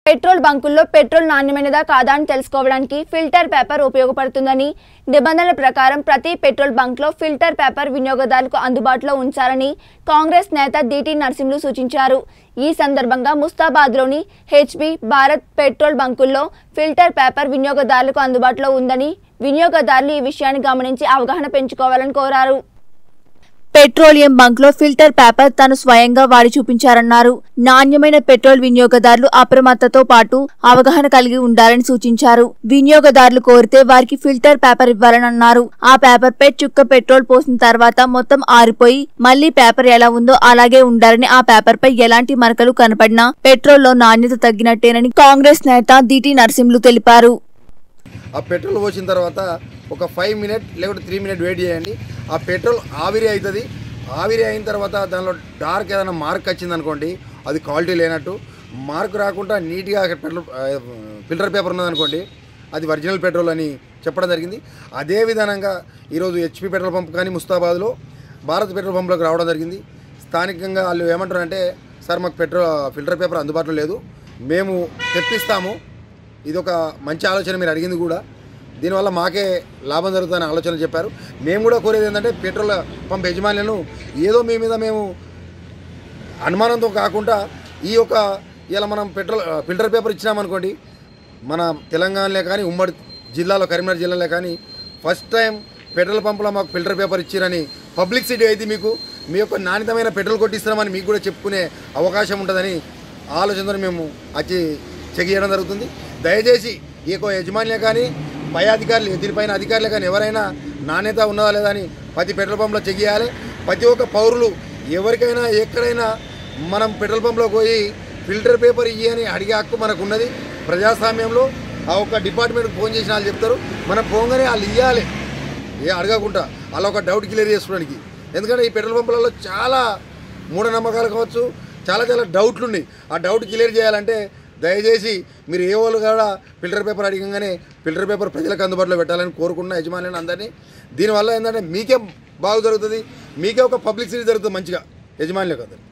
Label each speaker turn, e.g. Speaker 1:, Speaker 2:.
Speaker 1: petrol బంకుల్లో petrol నాణ్యమైనదా కాదా అని తెలుసుకోవడానికి ఫిల్టర్ పేపర్ ఉపయోగపడుతుందని నిబంధనల ప్రకారం ప్రతి పెట్రోల్ బంక్లో ఫిల్టర్ పేపర్ వినియోగదారులకు అందుబాటులో ఉంచాలని కాంగ్రెస్ నేత డిటి నరసింహులు సూచించారు ఈ సందర్భంగా ముస్తాబాద్లోని హెచ్బి భారత్ పెట్రోల్ బంకుల్లో ఫిల్టర్ పేపర్ వినియోగదారులకు అందుబాటులో ఉందని వినియోగదారులు ఈ విషయాన్ని గమనించి అవగాహన పెంచుకోవాలని కోరారు పెట్రోలియం బంక్ లో ఫిల్టర్ పేపర్ తను స్వయంగా వాడి చూపించారన్నారు నాణ్యమైన పెట్రోల్ వినియోగదారులు అప్రమత్తతో పాటు అవగాహన కలిగి ఉండాలని సూచించారు వినియోగదారులు కోరితే వారికి ఫిల్టర్ పేపర్ ఇవ్వాలని అన్నారు ఆ పేపర్ పై చుక్క పెట్రోల్ పోసిన తర్వాత మొత్తం ఆరిపోయి మళ్లీ పేపర్ ఎలా ఉందో అలాగే ఉండాలని ఆ పేపర్ పై ఎలాంటి మరకలు కనపడినా పెట్రోల్లో నాణ్యత తగ్గినట్టేనని కాంగ్రెస్ నేత దిటి నరసింహులు తెలిపారు
Speaker 2: ఆ పెట్రోల్ పోసిన తర్వాత ఒక ఫైవ్ మినిట్ లేకపోతే త్రీ మినిట్ వెయిట్ చేయండి ఆ పెట్రోల్ ఆవిరి అవుతుంది ఆవిరి అయిన తర్వాత దానిలో డార్క్ ఏదైనా మార్క్ వచ్చింది అనుకోండి అది క్వాలిటీ లేనట్టు మార్క్ రాకుండా నీట్గా పెట్రోల్ ఆ, ఫిల్టర్ పేపర్ ఉన్నదనుకోండి అది ఒరిజినల్ పెట్రోల్ అని చెప్పడం జరిగింది అదే విధానంగా ఈరోజు హెచ్పి పెట్రోల్ పంప్ కానీ ముస్తాబాద్లో భారత్ పెట్రోల్ పంప్లోకి రావడం జరిగింది స్థానికంగా వాళ్ళు ఏమంటారు అంటే సార్ మాకు పెట్రోల్ ఫిల్టర్ పేపర్ అందుబాటులో లేదు మేము తెప్పిస్తాము ఇది ఒక మంచి ఆలోచన మీరు అడిగింది కూడా దీనివల్ల మాకే లాభం జరుగుతుందని ఆలోచన చెప్పారు మేము కూడా కోరేది ఏంటంటే పెట్రోల్ పంప్ యజమానులను ఏదో మీ మీద మేము అనుమానంతో కాకుండా ఈ యొక్క ఇలా మనం పెట్రోల్ ఫిల్టర్ పేపర్ ఇచ్చినామనుకోండి మన తెలంగాణలో కానీ ఉమ్మడి జిల్లాలో కరీంనగర్ జిల్లాలో కానీ ఫస్ట్ టైం పెట్రోల్ పంపులో మాకు ఫిల్టర్ పేపర్ ఇచ్చిరని పబ్లిసిటీ అయితే మీకు మీ యొక్క నాణ్యతమైన పెట్రోల్ కొట్టిస్తున్నామని మీకు కూడా చెప్పుకునే అవకాశం ఉంటుందని ఆలోచనతో మేము వచ్చి చెక్ చేయడం జరుగుతుంది దయచేసి ఈ యొక్క యజమానులే కానీ పై అధికారులు దీనిపైన అధికారులే కానీ ఎవరైనా నాణ్యత ఉన్నదా లేదా అని ప్రతి పెట్రోల్ పంప్లో చెక్ చేయాలి ప్రతి ఒక్క పౌరులు ఎవరికైనా ఎక్కడైనా మనం పెట్రోల్ పంప్లో పోయి ఫిల్టర్ పేపర్ ఇయ్యి అని అడిగే హక్కు మనకు ఉన్నది ప్రజాస్వామ్యంలో ఆ ఒక్క డిపార్ట్మెంట్కి ఫోన్ చేసిన వాళ్ళు చెప్తారు మనం పోగానే వాళ్ళు ఇవ్వాలి ఏ అడగకుండా అలా ఒక డౌట్ క్లియర్ చేసుకోవడానికి ఎందుకంటే ఈ పెట్రోల్ పంపులలో చాలా మూఢనమ్మకాలు కావచ్చు చాలా చాలా డౌట్లు ఉన్నాయి ఆ డౌట్ క్లియర్ చేయాలంటే దయచేసి మీరు ఏ వాళ్ళు కూడా ఫిల్టర్ పేపర్ అడిగంగానే ఫిల్టర్ పేపర్ ప్రజలకు అందుబాటులో పెట్టాలని కోరుకున్న యజమానులను అందరినీ దీనివల్ల ఏంటంటే మీకే బాగు జరుగుతుంది మీకే ఒక పబ్లిసిటీ జరుగుతుంది మంచిగా యజమానులకు అందరికీ